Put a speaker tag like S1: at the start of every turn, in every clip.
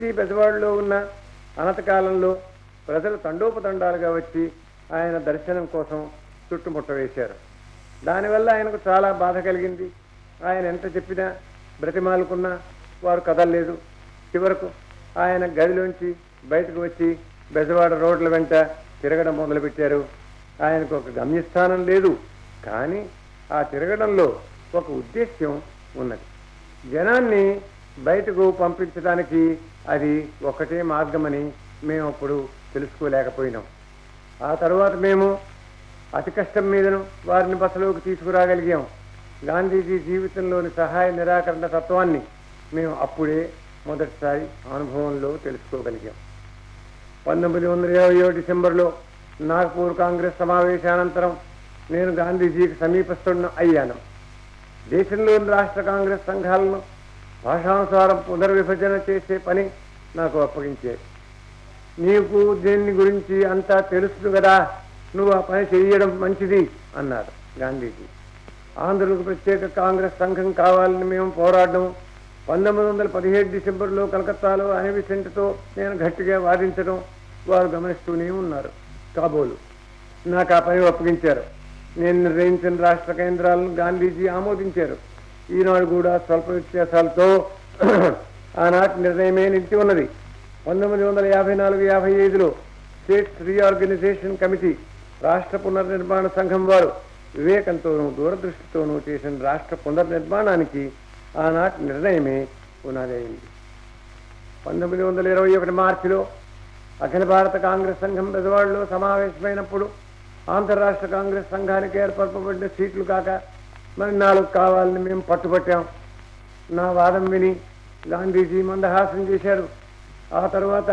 S1: ఈ బెజవాడలో ఉన్న అనతకాలంలో ప్రజలు తండోపతండాలుగా వచ్చి ఆయన దర్శనం కోసం చుట్టుముట్ట వేశారు దానివల్ల ఆయనకు చాలా బాధ కలిగింది ఆయన ఎంత చెప్పినా బ్రతిమాలుకున్నా వారు కదలలేదు చివరకు ఆయన గదిలోంచి బయటకు వచ్చి బెజవాడ రోడ్ల వెంట తిరగడం మొదలుపెట్టారు ఆయనకు ఒక గమ్యస్థానం లేదు కానీ ఆ తిరగడంలో ఒక ఉద్దేశ్యం ఉన్నది జనాన్ని బయటకు పంపించడానికి అది ఒకటే మార్గమని మేము అప్పుడు తెలుసుకోలేకపోయినాం ఆ తర్వాత మేము అతి కష్టం మీదను వారిని బసలోకి తీసుకురాగలిగాం గాంధీజీ జీవితంలోని సహాయ నిరాకరణ తత్వాన్ని మేము అప్పుడే మొదటిసారి అనుభవంలో తెలుసుకోగలిగాం పంతొమ్మిది వందల ఇరవై డిసెంబర్లో నాగ్పూర్ కాంగ్రెస్ సమావేశానంతరం నేను గాంధీజీకి సమీపస్తున్న అయ్యాను దేశంలోని రాష్ట్ర కాంగ్రెస్ సంఘాలను భాషానుసారం పునర్విభజన చేసే పని నాకు అప్పగించారు నీకు దీన్ని గురించి అంతా తెలుసు కదా నువ్వు ఆ పని చేయడం మంచిది అన్నారు గాంధీజీ ఆంధ్రులకు ప్రత్యేక కాంగ్రెస్ సంఘం కావాలని మేము పోరాడడం పంతొమ్మిది వందల పదిహేడు డిసెంబర్లో కలకత్తాలో అనివిసెంట్తో నేను గట్టిగా వాదించడం వారు గమనిస్తూనే ఉన్నారు కాబోలు నాకు ఆ పని అప్పగించారు నేను నిర్ణయించిన రాష్ట్ర కేంద్రాలను గాంధీజీ ఆమోదించారు ఈనాడు కూడా స్వల్ప వ్యత్యాసాలతో ఆనాటి నిర్ణయమే నిలిచి ఉన్నది పంతొమ్మిది వందల యాభై నాలుగు యాభై ఐదులో స్టేట్స్ రీఆర్గనైజేషన్ కమిటీ రాష్ట్ర పునర్నిర్మాణ సంఘం వారు వివేకంతోనూ దూరదృష్టితోనూ చేసిన రాష్ట్ర పునర్నిర్మాణానికి ఆనాటి నిర్ణయమే పునాది అయింది పంతొమ్మిది వందల ఇరవై ఒకటి మార్చిలో అఖిల భారత కాంగ్రెస్ సంఘం బెజవాడలో సమావేశమైనప్పుడు ఆంధ్ర రాష్ట్ర కాంగ్రెస్ సంఘానికి ఏర్పరపబడిన సీట్లు కాక మరి నాలుగు కావాలని మేము పట్టుబట్టాం నా వాదం విని గాంధీజీ మందహాసం చేశారు ఆ తర్వాత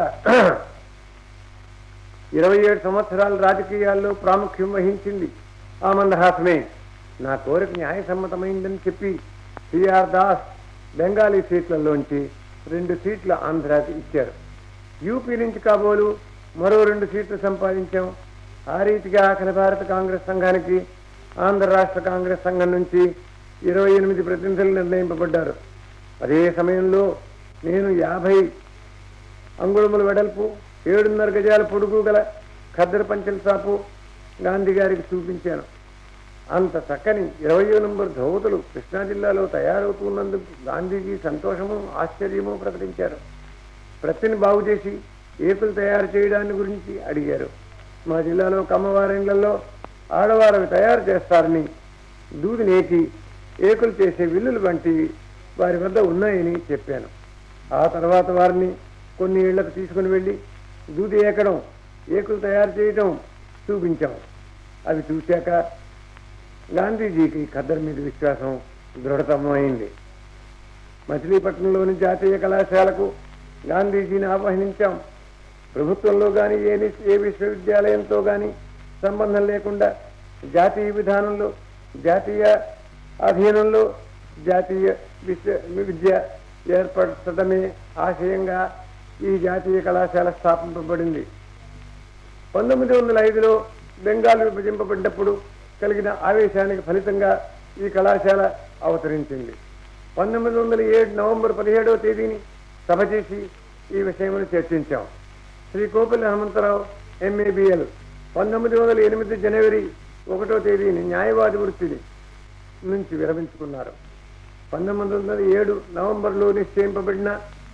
S1: ఇరవై ఏడు సంవత్సరాల రాజకీయాల్లో ప్రాముఖ్యం వహించింది ఆ మందహాసమే నా కోరిక న్యాయసమ్మతమైందని చెప్పి సిఆర్ దాస్ బెంగాలీ సీట్లలోంచి రెండు సీట్ల ఆంధ్రాకి ఇచ్చారు యూపీ నుంచి కాబోలు మరో రెండు సీట్లు సంపాదించాం ఆ రీతిగా అఖిల భారత కాంగ్రెస్ సంఘానికి ఆంధ్ర రాష్ట్ర కాంగ్రెస్ సంఘం నుంచి ఇరవై ఎనిమిది ప్రతినిధులు నిర్ణయింపబడ్డారు అదే సమయంలో నేను యాభై అంగుళముల వెడల్పు ఏడున్నర గజాల పొడుగు గల ఖద్దరు పంచల సాపు గాంధీ గారికి చూపించాను అంత చక్కని ఇరవయో నంబర్ ధోవతులు కృష్ణా జిల్లాలో తయారవుతున్నందుకు గాంధీజీ సంతోషము ఆశ్చర్యము ప్రకటించారు ప్రతిని బాగు చేసి ఏకులు తయారు చేయడాన్ని గురించి అడిగారు మా జిల్లాలో కమ్మవారిండ్లలో ఆడవారు అవి తయారు చేస్తారని దూది నేకి ఏకులు చేసే విల్లులు వంటి వారి వద్ద ఉన్నాయని చెప్పాను ఆ తర్వాత వారిని కొన్ని ఇళ్లకు తీసుకుని వెళ్ళి దూది ఏకడం ఏకులు తయారు చేయడం చూపించాం అవి చూశాక గాంధీజీకి ఖద్దర్ మీద విశ్వాసం దృఢతమైంది మచిలీపట్నంలోని జాతీయ కళాశాలకు గాంధీజీని ఆహ్వానించాం ప్రభుత్వంలో కానీ ఏ ని- ఏ విశ్వవిద్యాలయంతో కానీ సంబంధం లేకుండా జాతీయ విధానంలో జాతీయ అధీనంలో జాతీయ విశ్వ విద్య ఏర్పరచడమే ఆశయంగా ఈ జాతీయ కళాశాల స్థాపింపబడింది పంతొమ్మిది వందల ఐదులో బెంగాల్ విభజింపబడినప్పుడు కలిగిన ఆవేశానికి ఫలితంగా ఈ కళాశాల అవతరించింది పంతొమ్మిది వందల ఏడు నవంబర్ పదిహేడవ తేదీని సభ చేసి ఈ విషయమును చర్చించాం శ్రీ కోపల్లి హనుమంతరావు ఎంఏబిఎల్ పంతొమ్మిది వందల ఎనిమిది జనవరి ఒకటో తేదీని న్యాయవాది వృత్తిని నుంచి విరమించుకున్నారు పంతొమ్మిది వందల ఏడు నవంబర్లో నిశ్చయింపబడిన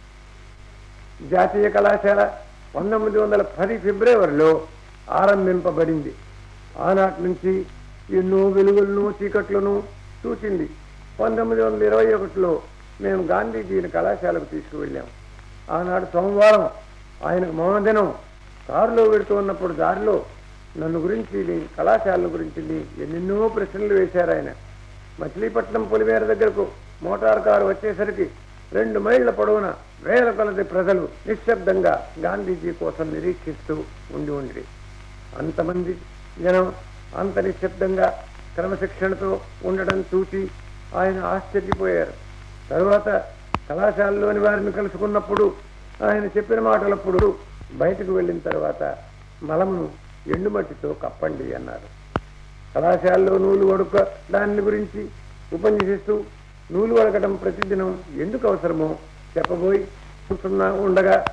S1: జాతీయ కళాశాల పంతొమ్మిది వందల పది ఫిబ్రవరిలో ఆరంభింపబడింది ఆనాటి నుంచి ఎన్నో వెలుగులను చీకట్లను చూచింది పంతొమ్మిది వందల ఇరవై ఒకటిలో మేము గాంధీజీని కళాశాలకు తీసుకువెళ్ళాం ఆనాడు సోమవారం ఆయనకు మౌనదినం కారులో వెడుతూ ఉన్నప్పుడు దారిలో నన్ను గురించి నీ కళాశాల గురించి నీ ఎన్నెన్నో ప్రశ్నలు వేశారు ఆయన మచిలీపట్నం పొలిమేర దగ్గరకు మోటార్ కారు వచ్చేసరికి రెండు మైళ్ళ పొడవున వేల కొలది ప్రజలు నిశ్శబ్దంగా గాంధీజీ కోసం నిరీక్షిస్తూ ఉండి ఉండి అంతమంది జనం అంత నిశ్శబ్దంగా క్రమశిక్షణతో ఉండడం చూసి ఆయన ఆశ్చర్యపోయారు తరువాత కళాశాలలోని వారిని కలుసుకున్నప్పుడు ఆయన చెప్పిన మాటలప్పుడు బయటకు వెళ్ళిన తర్వాత మలమును ఎండుమట్టితో కప్పండి అన్నారు కళాశాలలో నూలు వడుక దాని గురించి ఉపన్యసిస్తూ నూలు వడకడం ప్రతిదినం ఎందుకు అవసరమో చెప్పబోయి ఉంటున్నా ఉండగా